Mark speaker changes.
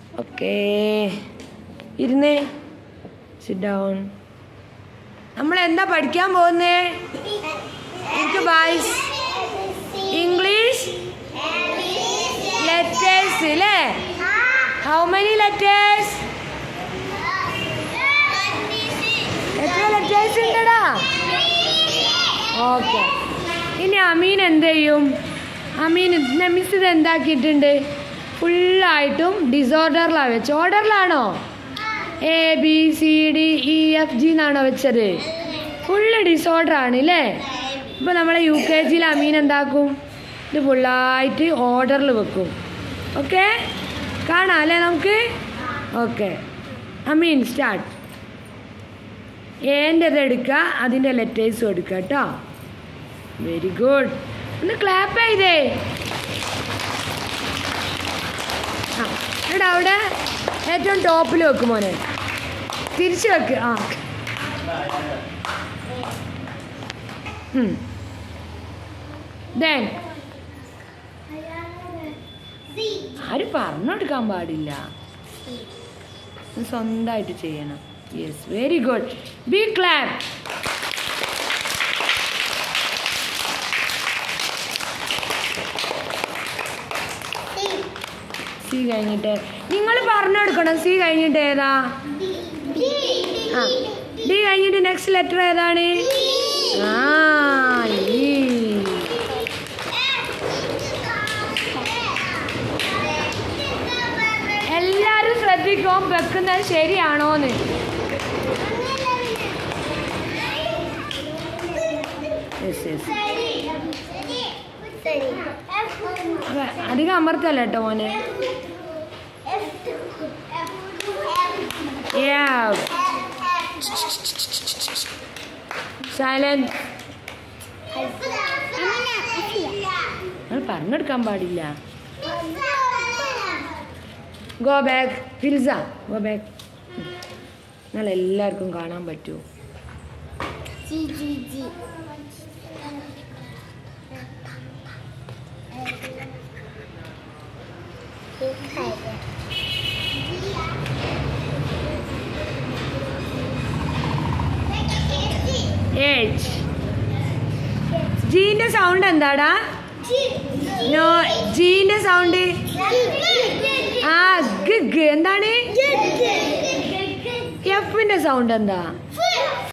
Speaker 1: okay ഇരുന്നേ sit down നമ്മൾ എന്താ പഠിക്കാൻ പോകുന്നേ എനിക്ക് ബായ്സ് ഇംഗ്ലീഷ് ലെറ്റേഴ്സ് അല്ലേ ഹൗ മെനി ലെറ്റേഴ്സ് എത്ര ലെറ്റേഴ്സ് ഉണ്ടടാ ഓക്കെ ഇനി അമീൻ എന്ത് ചെയ്യും അമീൻ മിസ് ഇത് എന്താക്കിയിട്ടുണ്ട് ഫുള്ളായിട്ടും ഡിസോർഡറിലാണ് വെച്ച് ഓർഡറിലാണോ A B C D E F G എന്നാണോ വെച്ചത് ഫുള്ള് ഡിസോർഡർ ആണ് അല്ലേ ഇപ്പോൾ നമ്മളെ യു കെ ജിയിൽ അമീൻ എന്താക്കും ഇത് ഫുള്ളായിട്ട് ഓർഡറിൽ വെക്കും ഓക്കെ കാണാം അല്ലേ നമുക്ക് ഓക്കെ അമീൻ സ്റ്റാർട്ട് ഏൻ്റെത് എടുക്കുക അതിൻ്റെ ലെറ്റേഴ്സും എടുക്കുക കേട്ടോ വെരി ഗുഡ് ഒന്ന് ക്ലാപ്പ് ചെയ്തേ ആ എടാ അവിടെ ഏറ്റവും ടോപ്പിൽ വെക്കും മോനെ തിരിച്ച് വെക്ക് ആ ദെൻ ആരും പറഞ്ഞെടുക്കാൻ പാടില്ല ഇത് സ്വന്തമായിട്ട് ചെയ്യണം yes very good B clap C കഴിഞ്ഞിട്ട് നിങ്ങൾ പറഞ്ഞെടുക്കണം സി കഴിഞ്ഞിട്ട് ഏതാ ആ ഡി കഴിഞ്ഞിട്ട് നെക്സ്റ്റ് ലെറ്റർ ഏതാണ് ആ ഈ എല്ലാരും ശ്രദ്ധിക്കും വെക്കുന്നത് ശരിയാണോന്ന് യെസ് യെസ് അപ്പൊ അധികം അമർത്തല്ല കേട്ടോ മോനെ സൈലന്റ് നിങ്ങൾ പറഞ്ഞെടുക്കാൻ പാടില്ല ഗോ ബാക്ക് ഫിൽസ ഗോ ബാക്ക് നിങ്ങൾ എല്ലാവർക്കും കാണാൻ പറ്റൂ
Speaker 2: ജി ജി ജി
Speaker 1: ഏജ് ജീന്റെ സൗണ്ട് എന്താടാ നോ ജീന്റെ സൗണ്ട് ആ ഗഗ് എന്താണ് എഫിന്റെ സൗണ്ട് എന്താ